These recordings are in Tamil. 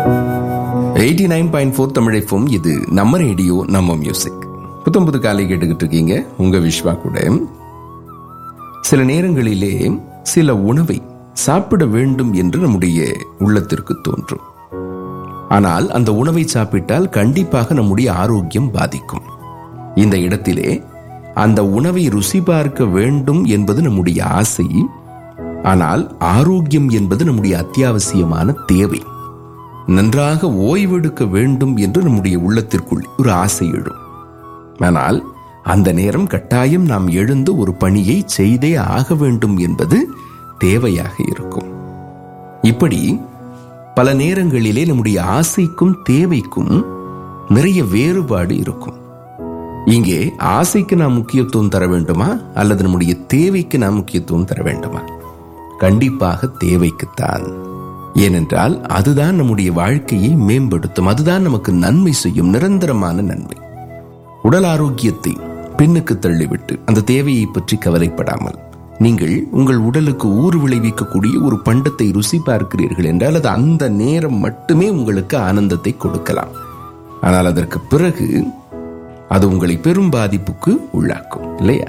எயிட்டி நைன் பாயிண்ட் ஃபோர் தமிழைப்பும் இது நம்ம ரேடியோ நம்ம மியூசிக் புத்தம் புது காலை கேட்டுக்கிட்டு இருக்கீங்க உங்க விஸ்வா கூட சில நேரங்களிலே சில உணவை சாப்பிட வேண்டும் என்று நம்முடைய உள்ளத்திற்கு தோன்றும் ஆனால் அந்த உணவை சாப்பிட்டால் கண்டிப்பாக நம்முடைய ஆரோக்கியம் பாதிக்கும் இந்த இடத்திலே அந்த உணவை ருசி பார்க்க வேண்டும் என்பது நம்முடைய ஆசை ஆனால் ஆரோக்கியம் என்பது நம்முடைய அத்தியாவசியமான தேவை நன்றாக ஓய்வெடுக்க வேண்டும் என்று நம்முடைய உள்ளத்திற்குள் ஒரு ஆசை எழும் ஆனால் அந்த நேரம் கட்டாயம் நாம் எழுந்து ஒரு பணியை செய்தே ஆக வேண்டும் என்பது தேவையாக இருக்கும் இப்படி பல நேரங்களிலே நம்முடைய ஆசைக்கும் தேவைக்கும் நிறைய வேறுபாடு இருக்கும் இங்கே ஆசைக்கு நாம் முக்கியத்துவம் தர வேண்டுமா அல்லது நம்முடைய தேவைக்கு நாம் முக்கியத்துவம் தர வேண்டுமா கண்டிப்பாக தேவைக்குத்தான் ஏனென்றால் அதுதான் நம்முடைய வாழ்க்கையை மேம்படுத்தும் அதுதான் நமக்கு நன்மை செய்யும் நிரந்தரமான நன்மை உடல் ஆரோக்கியத்தை பின்னுக்கு தள்ளிவிட்டு அந்த தேவையை பற்றி கவலைப்படாமல் நீங்கள் உங்கள் உடலுக்கு ஊறு விளைவிக்கக்கூடிய ஒரு பண்டத்தை ருசி பார்க்கிறீர்கள் என்றால் அது அந்த நேரம் மட்டுமே உங்களுக்கு ஆனந்தத்தை கொடுக்கலாம் ஆனால் அதற்கு பிறகு அது உங்களை பெரும் பாதிப்புக்கு உள்ளாக்கும் இல்லையா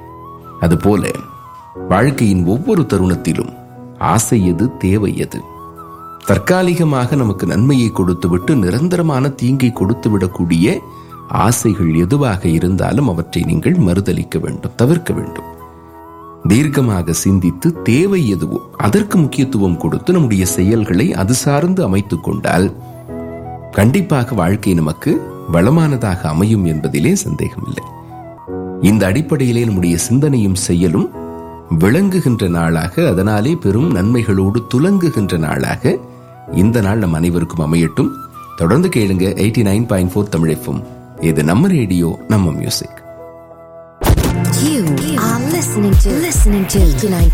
அதுபோல வாழ்க்கையின் ஒவ்வொரு தருணத்திலும் ஆசை எது தேவை எது தற்காலிகமாக நமக்கு நன்மையை கொடுத்துவிட்டு நிரந்தரமான தீங்கை கொடுத்து விடக்கூடிய ஆசைகள் எதுவாக இருந்தாலும் அவற்றை நீங்கள் மறுதலிக்க வேண்டும் தவிர்க்க வேண்டும் தீர்க்கமாக சிந்தித்து தேவை எதுவோ அதற்கு முக்கியத்துவம் கொடுத்து நம்முடைய செயல்களை அது சார்ந்து அமைத்துக் கொண்டால் கண்டிப்பாக வாழ்க்கை நமக்கு வளமானதாக அமையும் என்பதிலே சந்தேகமில்லை இந்த அடிப்படையிலே நம்முடைய சிந்தனையும் செயலும் விளங்குகின்ற நாளாக அதனாலே பெரும் நன்மைகளோடு துலங்குகின்ற நாளாக இந்த நாள் நம் அனைவருக்கும் அமையட்டும் தொடர்ந்து கேளுங்க எயிட்டி நைன் பாயிண்ட் ஃபோர் தமிழைப்பும் இது நம்ம ரேடியோ நம்ம music You are listening to listening to 89